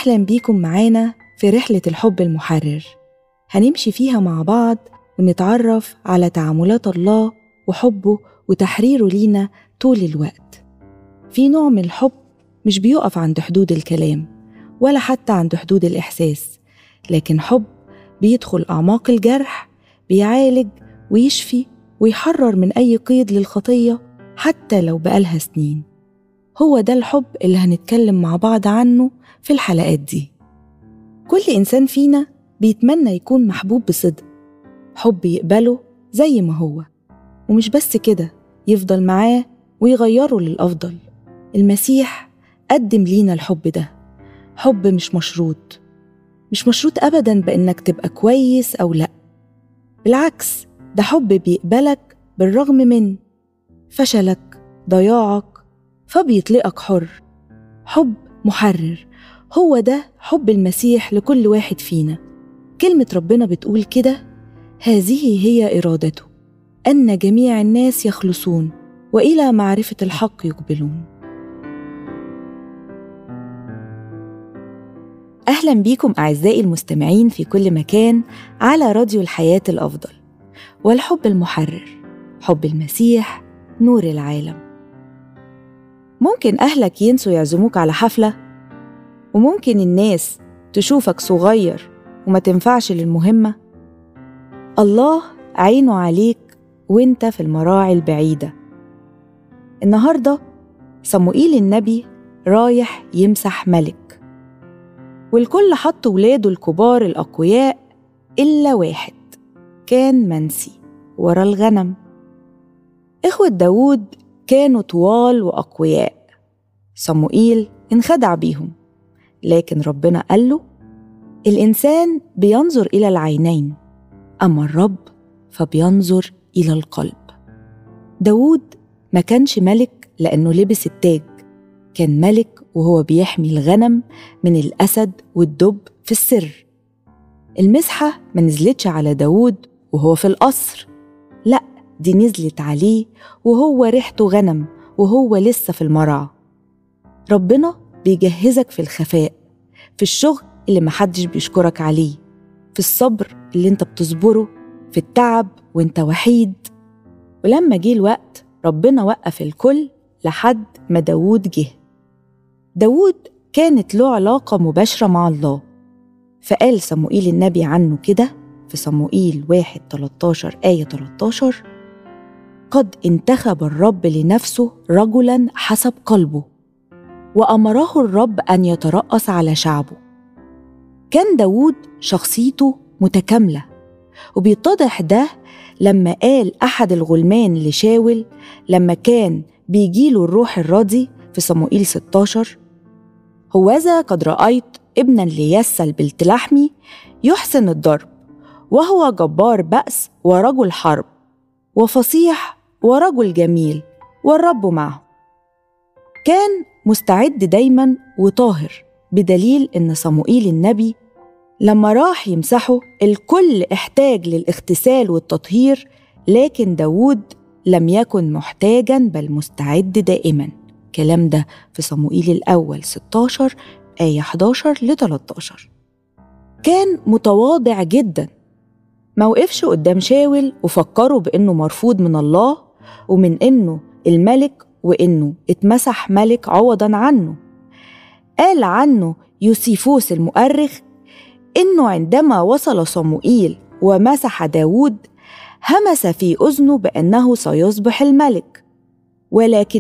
أهلا بيكم معانا في رحلة الحب المحرر هنمشي فيها مع بعض ونتعرف على تعاملات الله وحبه وتحريره لينا طول الوقت في نوع من الحب مش بيقف عند حدود الكلام ولا حتى عند حدود الإحساس لكن حب بيدخل أعماق الجرح بيعالج ويشفي ويحرر من أي قيد للخطية حتى لو بقالها سنين هو ده الحب اللي هنتكلم مع بعض عنه في الحلقات دي كل إنسان فينا بيتمنى يكون محبوب بصدق حب يقبله زي ما هو ومش بس كده يفضل معاه ويغيره للأفضل المسيح قدم لينا الحب ده حب مش مشروط مش مشروط أبدا بإنك تبقى كويس أو لأ بالعكس ده حب بيقبلك بالرغم من فشلك ضياعك فبيطلقك حر حب محرر هو ده حب المسيح لكل واحد فينا كلمة ربنا بتقول كده هذه هي إرادته أن جميع الناس يخلصون وإلى معرفة الحق يقبلون أهلا بيكم أعزائي المستمعين في كل مكان على راديو الحياة الأفضل والحب المحرر حب المسيح نور العالم ممكن أهلك ينسوا يعزموك على حفلة وممكن الناس تشوفك صغير وما تنفعش للمهمة الله عينه عليك وانت في المراعي البعيدة النهاردة صموئيل النبي رايح يمسح ملك والكل حط ولاده الكبار الأقوياء إلا واحد كان منسي ورا الغنم إخوة داود كانوا طوال وأقوياء صموئيل انخدع بيهم لكن ربنا قال له الإنسان بينظر إلى العينين أما الرب فبينظر إلى القلب داود ما كانش ملك لأنه لبس التاج كان ملك وهو بيحمي الغنم من الأسد والدب في السر المسحة ما نزلتش على داود وهو في القصر لأ دي نزلت عليه وهو ريحته غنم وهو لسه في المرعى ربنا بيجهزك في الخفاء في الشغل اللي محدش بيشكرك عليه في الصبر اللي انت بتصبره في التعب وانت وحيد ولما جه الوقت ربنا وقف الكل لحد ما داود جه داود كانت له علاقة مباشرة مع الله فقال صموئيل النبي عنه كده في صموئيل واحد 13 آية 13 قد انتخب الرب لنفسه رجلا حسب قلبه وأمره الرب أن يترأس على شعبه كان داود شخصيته متكاملة وبيتضح ده لما قال أحد الغلمان لشاول لما كان بيجيله الروح الراضي في صموئيل 16 هوذا قد رأيت ابنا ليسل بالتلحمي يحسن الضرب وهو جبار بأس ورجل حرب وفصيح ورجل جميل والرب معه كان مستعد دايما وطاهر بدليل ان صموئيل النبي لما راح يمسحه الكل احتاج للاغتسال والتطهير لكن داود لم يكن محتاجا بل مستعد دائما كلام ده في صموئيل الأول 16 آية 11 ل 13 كان متواضع جدا ما وقفش قدام شاول وفكره بإنه مرفوض من الله ومن إنه الملك وإنه اتمسح ملك عوضا عنه قال عنه يوسيفوس المؤرخ إنه عندما وصل صموئيل ومسح داود همس في أذنه بأنه سيصبح الملك ولكن